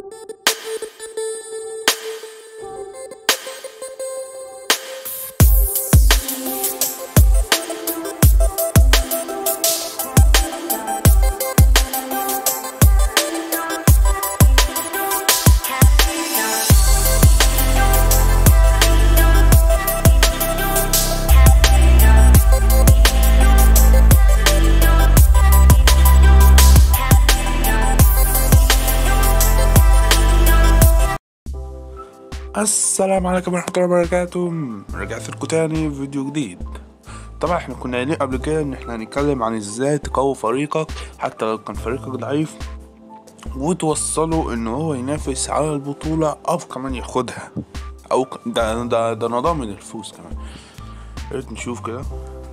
السلام عليكم ورحمة الله وبركاته رجعت لكم تاني في فيديو جديد طبعا احنا كنا قايلين قبل كده ان احنا هنتكلم عن ازاي تقوي فريقك حتى لو كان فريقك ضعيف وتوصله ان هو ينافس على البطولة او كمان ياخدها او ك- ده ده ده انا ضامن الفوز كمان يا ريت نشوف كده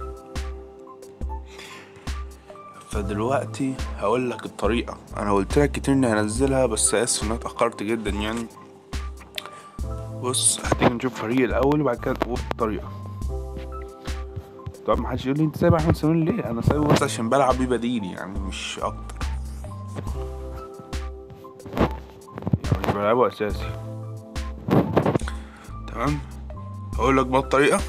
فدلوقتي هقول لك الطريقة انا قلت لك كتير اني هنزلها بس اسف ان انا اتأخرت جدا يعني بص هتيجي نشوف فريق الاول وبعد كده نقول الطريقه طبعا محدش يقول لي انت سايب احمد سامي ليه انا سايبه بس عشان بلعب بيه بديل يعني مش اكتر يعني مش بلعبه اساسي تمام هقول لك بقى الطريقه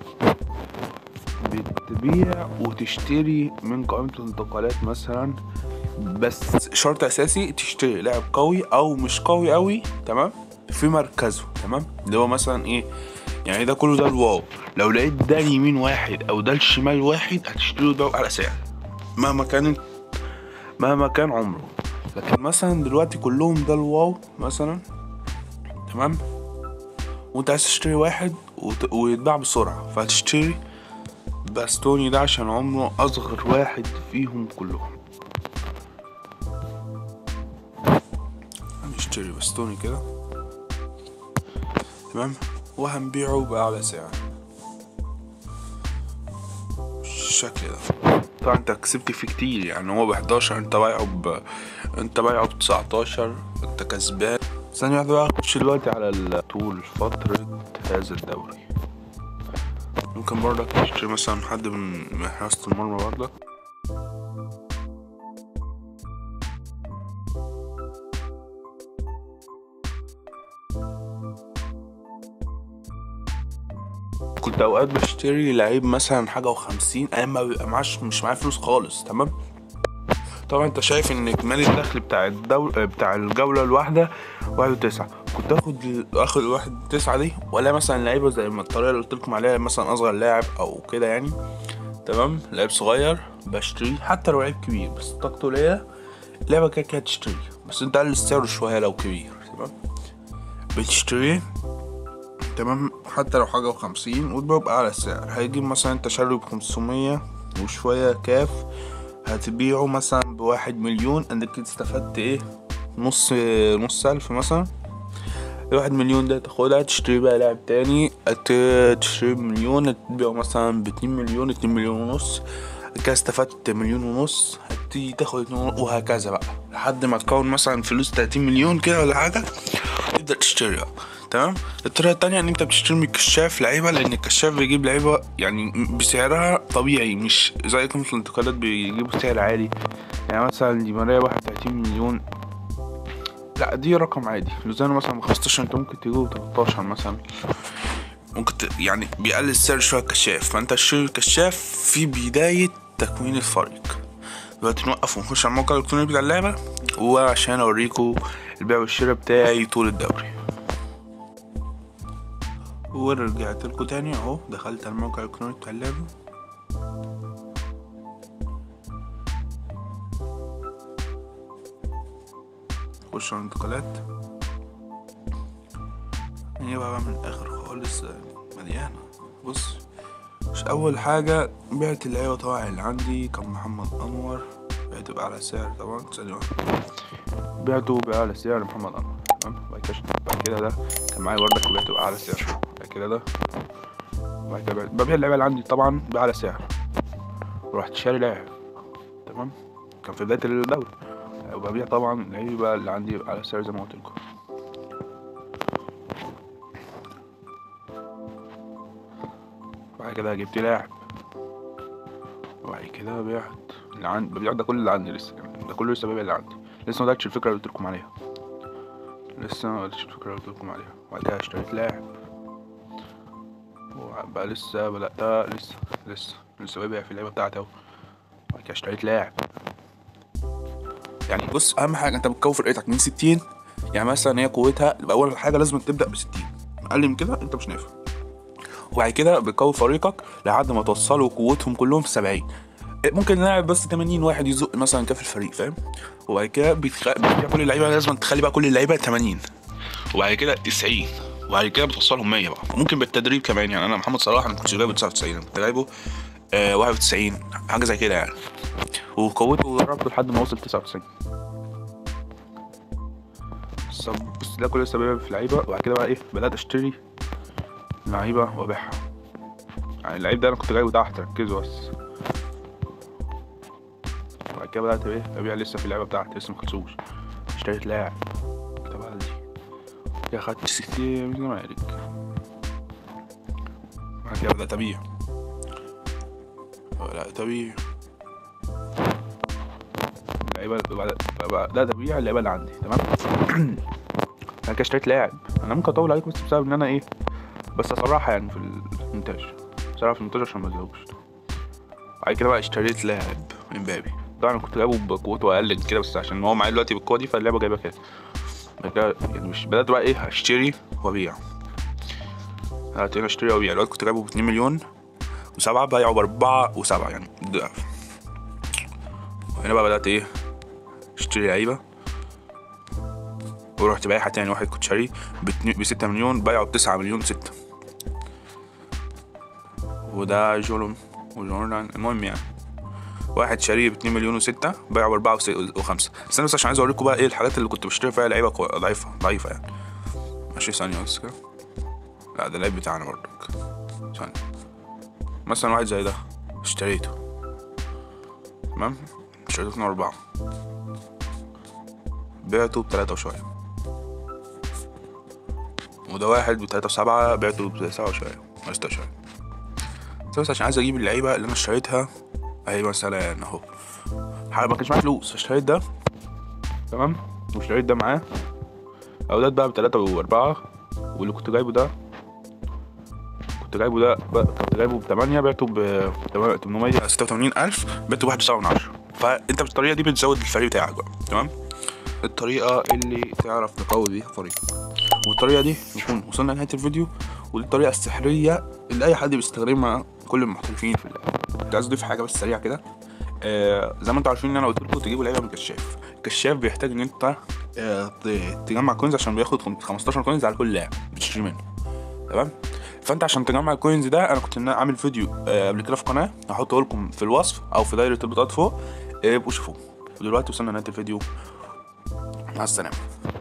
بتبيع وتشتري من قائمة الانتقالات مثلا بس شرط اساسي تشتري لاعب قوي او مش قوي قوي تمام في مركزه تمام اللي هو مثلا ايه يعني ده كله ده الواو لو لقيت ده اليمين واحد او ده الشمال واحد هتشتري ده على سعر مهما كان مهما كان عمره لكن مثلا دلوقتي كلهم ده الواو مثلا تمام وانت عايز تشتري واحد وت... ويتباع بسرعة فهتشتري باستوني ده عشان عمره اصغر واحد فيهم كلهم هنشتري باستوني كده تمام وهنبيعه بأعلى سعر بالشكل ده طبعا انت كسبت فيه كتير يعني هو بحداشر انت بايعه ب انت بايعه بتسعتاشر انت كسبان ثانية واحدة بقى نخش دلوقتي على ال- طول فترة هذا الدوري ممكن برضك تشتري مثلا حد من من حراسة المرمى برضك كنت اوقات بشتري لعيب مثلا حاجة وخمسين ايام ما بيبقى معاش مش معايا فلوس خالص تمام طبعا انت شايف ان اجمالي الدخل بتاع الدول بتاع الجولة الواحدة واحد وتسعة كنت اخد ال- اخد واحد تسعة دي ولا مثلا لعيبة زي ما الطريقة اللي قلت لكم عليها مثلا اصغر لاعب او كده يعني تمام لعيب صغير بشتريه حتى لو لعيب كبير بس طاقته قليلة لعبة كده كده تشتريه بس انت قلل سعره شوية لو كبير تمام بتشتريه تمام حتى لو حاجة وخمسين وتبيعه بأعلى سعر هيجيب مثلا انت شاريه بخمسمية وشوية كاف هتبيعه مثلا بواحد مليون انت كده استفدت ايه نص نص ألف مثلا الواحد مليون ده تاخدها تشتري بقى لاعب تاني ت- تشتري بمليون تبيعه مثلا باتنين مليون اتنين مليون ونص كده استفدت مليون ونص هتيجي تاخد اتنين ونص وهكذا بقى لحد ما تكون مثلا فلوس تلاتين مليون كده ولا حاجة تبدأ تشتري بقى تمام الطريقة التانية ان انت بتشتري من الكشاف لعيبة لان الكشاف بيجيب لعيبة يعني بسعرها طبيعي مش زي قيمة الانتقالات بيجيبوا سعر عالي يعني مثلا دي ماريا واحد وتلاتين مليون لا دي رقم عادي لوزانو مثلا بخمستاشر انت ممكن تجيبه بتلاتاشر مثلا ممكن ت... يعني بيقلل السعر شوية الكشاف فانت تشتري الكشاف في بداية تكوين الفريق دلوقتي نوقف ونخش على الموقع الالكتروني بتاع اللعبة وعشان اوريكم البيع والشراء بتاعي طول الدوري ورجعت لكم تاني اهو دخلت على الموقع الالكتروني بتاع اللعبة خش على الانتقالات نجيبها بقى من الاخر خالص مليانة بص مش اول حاجة بعت اللعيبة طبعا اللي عندي كان محمد انور بعته بأعلى سعر طبعا ثانية واحدة بعته بأعلى سعر محمد انور تمام بعد كده بعد كده ده كان معايا بردك وبعته بأعلى سعر بعد كده ده بعد كده بعت- ببيع اللعيبة اللي عندي طبعا بأعلى سعر ورحت شاري لاعب تمام كان في بداية الدوري وببيع طبعا اللعيبة اللي عندي بأعلى سعر زي ما قلت لكم بعد كده جبت لاعب وبعد كده بعت اللي عندي ببيع ده كل اللي عندي لسه يعني ده كله لسه ببيع اللي عندي لسه ما بدأتش الفكرة اللي قلت لكم عليها لسه ما قلتش الفكرة اللي قلت لكم عليها وبعد كده اشتريت لاعب وبقى لسه بدأت لسه لسه لسه ببيع في اللعبة بتاعتي اهو وبعد كده اشتريت لاعب يعني بص اهم حاجة انت بتكون فرقتك من 60 يعني مثلا هي قوتها اول حاجة لازم تبدأ ب 60 اقل من كده انت مش نافع وبعد كده بتكون فريقك لحد ما توصلوا قوتهم كلهم في 70 ممكن نلعب بس 80 واحد يزق مثلا كاف الفريق فاهم وبعد كده بتخ... بتخلي كل اللعيبه لازم تخلي بقى كل اللعيبه 80 وبعد كده 90 وبعد كده بتوصلهم 100 بقى ممكن بالتدريب كمان يعني انا محمد صلاح انا ما كنتش جايبه 99 انا كنت جايبه آه 91 حاجه زي كده يعني وقوته جربته لحد ما وصل 99 بس بص ده كل لسه بيبقى في لعيبه وبعد كده بقى ايه بدات اشتري لعيبه وابيعها يعني اللعيب ده انا كنت جايبه تحت ركزوا بس وبعد كده بدأت ايه ابيع لسه في اللعبة بتاعتي لسه مخلصوش اشتريت لاعب تبع دي كده خدت ستين من الزمالك بعد كده بدأت ابيع بدأت ابيع اللعيبة بدأت ابيع اللعيبة اللي عندي تمام انا كده اشتريت لاعب انا ممكن اطول عليكم بس بسبب ان انا ايه بس اصراحة يعني في المونتاج بصراحة في المونتاج عشان ما ازهقوش بعد كده بقى اشتريت لاعب امبابي طبعا كنت جايبه بقوته اقل من كده بس عشان هو معايا دلوقتي بالقوه دي فاللعبه جايبه كده بعد كده يعني مش بدات بقى ايه اشتري وابيع بدات هنا اشتري وابيع دلوقتي كنت جايبه ب 2 مليون وسبعة بايعه بأربعة وسبعة يعني ضعف وهنا بقى بدأت ايه اشتري لعيبة ورحت بايعها تاني واحد كنت شاريه بستة مليون بايعه بتسعة مليون ستة وده جولون وجولان المهم يعني واحد شاريه ب 2 مليون و6 بايعه ب 4 و5 استنى بس عشان عايز اوريكم بقى ايه الحاجات اللي كنت بشتري فيها لعيبه ضعيفه ضعيفه يعني ماشي ثانيه بس كده لا ده اللعيب بتاعنا برضك ثانيه مثلا واحد زي ده اشتريته تمام اشتريته اتنين أربعة بعته بتلاتة وشوية وده واحد بتلاتة وسبعة بعته بسبعة وشوية ستة وشوية بس عشان عايز اجيب اللعيبة اللي انا اشتريتها اهي مثلا اهو حاجة ما كانش معايا فلوس فاشتريت ده تمام واشتريت ده معاه اولاد بقى بتلاتة واربعة واللي كنت جايبه ده كنت جايبه ده كنت جايبه بتمانية بعته ب تمنمية ستة وتمانين ألف بعته بواحد وسبعة من عشرة فأنت بالطريقة دي بتزود الفريق بتاعك بقى تمام الطريقة اللي تعرف تقوي بيها فريقك والطريقة دي نكون وصلنا لنهاية الفيديو ودي الطريقة السحرية اللي أي حد بيستخدمها كل المحترفين في اللعبة كنت عايز أضيف حاجة بس سريعة كده آه زي ما انتوا عارفين ان انا قلت لكم تجيبوا لعيبه من كشاف الكشاف بيحتاج ان انت آه تجمع كوينز عشان بياخد 15 كوينز على كل لاعب بتشتري منه تمام فانت عشان تجمع الكوينز ده انا كنت عامل فيديو آه قبل كده في قناه هحطه لكم في الوصف او في دايره البطاقات فوق ابقوا آه شوفوه ودلوقتي وصلنا لنهايه الفيديو مع السلامه